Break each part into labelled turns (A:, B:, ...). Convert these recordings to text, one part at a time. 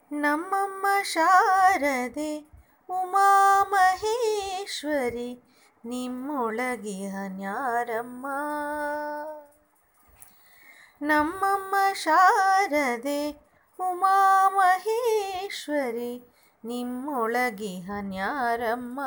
A: ನಮ್ಮಮ್ಮ ಶಾರದೆ ಉಮಾಮಹೇಶ್ವರಿ ನಿಮ್ಮೊಳಗಿಹನ್ಯಾರಮ್ಮ ನಮ್ಮಮ್ಮ ಶಾರದೆ ಉಮಾಮಹೇಶ್ವರಿ ನಿಮ್ಮೊಳಗಿಹನ್ಯಾರಮ್ಮ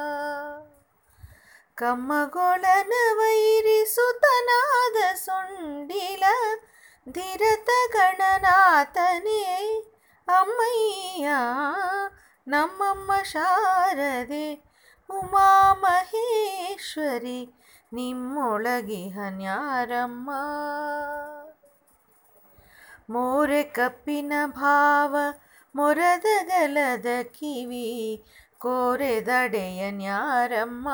A: ಕಮ್ಮಗೊಳನ ವೈರಿಸುತನಾದ ಸೊಂಡಿಲ ಧಿರತ ಗಣನಾಥನೇ ಅಮ್ಮಯ್ಯ ನಮ್ಮಮ್ಮ ಶಾರದೆ ಉಮಾಮಹೇಶ್ವರಿ ನಿಮ್ಮೊಳಗಿಹನ್ಯಾರಮ್ಮ ಮೋರೆ ಕಪ್ಪಿನ ಭಾವ ಮೊರದಗಲದ ಕಿವಿ ಕೋರೆದಡೆಯನ್ಯಾರಮ್ಮ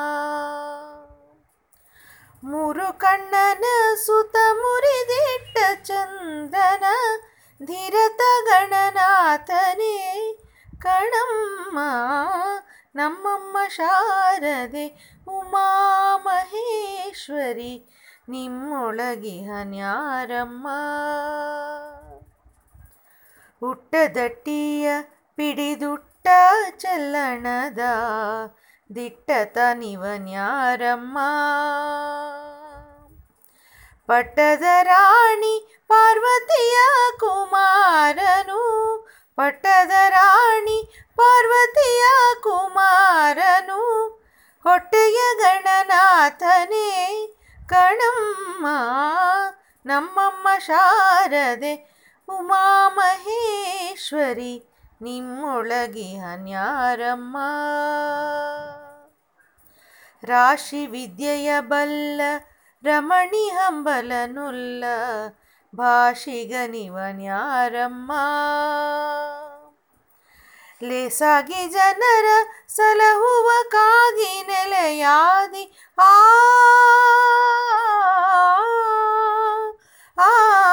A: ಮೂರು ಕಣ್ಣನ ಸುತ ಮುರಿದಿಟ್ಟ ಚಂದನ ಧಿರತ ಗಣನಾಥನೇ ಕಣಮ್ಮ ನಮ್ಮಮ್ಮ ಶಾರದೆ ಉಮಾಮಹೇಶ್ವರಿ ನಿಮ್ಮೊಳಗಿಹನ್ಯಾರಮ್ಮ ಹುಟ್ಟದಟ್ಟಿಯ ಪಿಡಿದುಟ್ಟ ಚಲ್ಲಣದ ದಿಟ್ಟತ ನಿವನ್ಯಾರಮ್ಮ ಪಟ್ಟದ ರಾಣಿ ಪಾರ್ವತಿಯ ಕುಮಾರನು ಪಟ್ಟದ ರಾಣಿ ಪಾರ್ವತಿಯ ಕುಮಾರನು ಹೊಟ್ಟೆಯ ಗಣನಾಥನೇ ಕಣಮ್ಮ ನಮ್ಮಮ್ಮ ಶಾರದೆ ಉಮಾಮಹೇಶ್ವರಿ ನಿಮ್ಮೊಳಗಿಹನ್ಯಾರಮ್ಮ ರಾಶಿ ವಿದ್ಯೆಯ ಬಲ್ಲ ರಮಣಿ ಹಂಬಲನುಲ್ಲ ಭಾಷಿಗನಿವನ್ಯಾರಮ್ಮ ಲೇಸಾಗಿ ಜನರ ಸಲಹುವ ಕಾಗಿ ನೆಲೆಯಾದಿ ಆ ಆ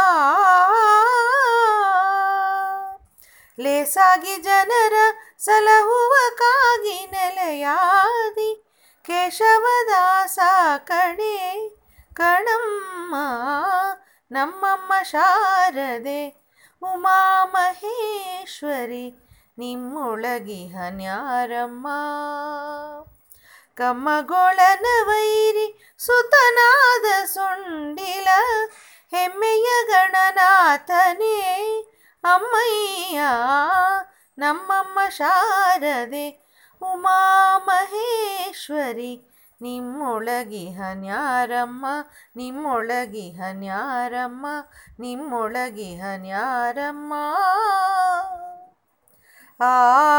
A: ಲೇಸಾಗಿ ಜನರ ಸಲಹುವ ಕಾಗಿ ನೆಲೆಯಾದಿ ಕೇಶವದಾಸ ಕಡೆ ಕಣಮ್ಮ ನಮ್ಮಮ್ಮ ಶಾರದೆ ಉಮಾಮಹೇಶ್ವರಿ ನಿಮ್ಮೊಳಗಿಹನ್ಯಾರಮ್ಮ ಕಮ್ಮಗೊಳನ ವೈರಿ ಸುತನಾದ ಸೊಂಡಿಲ ಹೆಮ್ಮೆಯ ಗಣನಾಥನೇ ಅಮ್ಮಯ್ಯ ನಮ್ಮಮ್ಮ ಶಾರದೆ ಉಮಾಮಹೇಶ್ವರಿ ನಿಮ್ಮೊಳಗಿಹನ್ಯಾರಮ್ಮ ನಿಮ್ಮೊಳಗಿಹನ್ಯಾರಮ್ಮ ನಿಮ್ಮೊಳಗಿಹನ್ಯಾರಮ್ಮ ಆ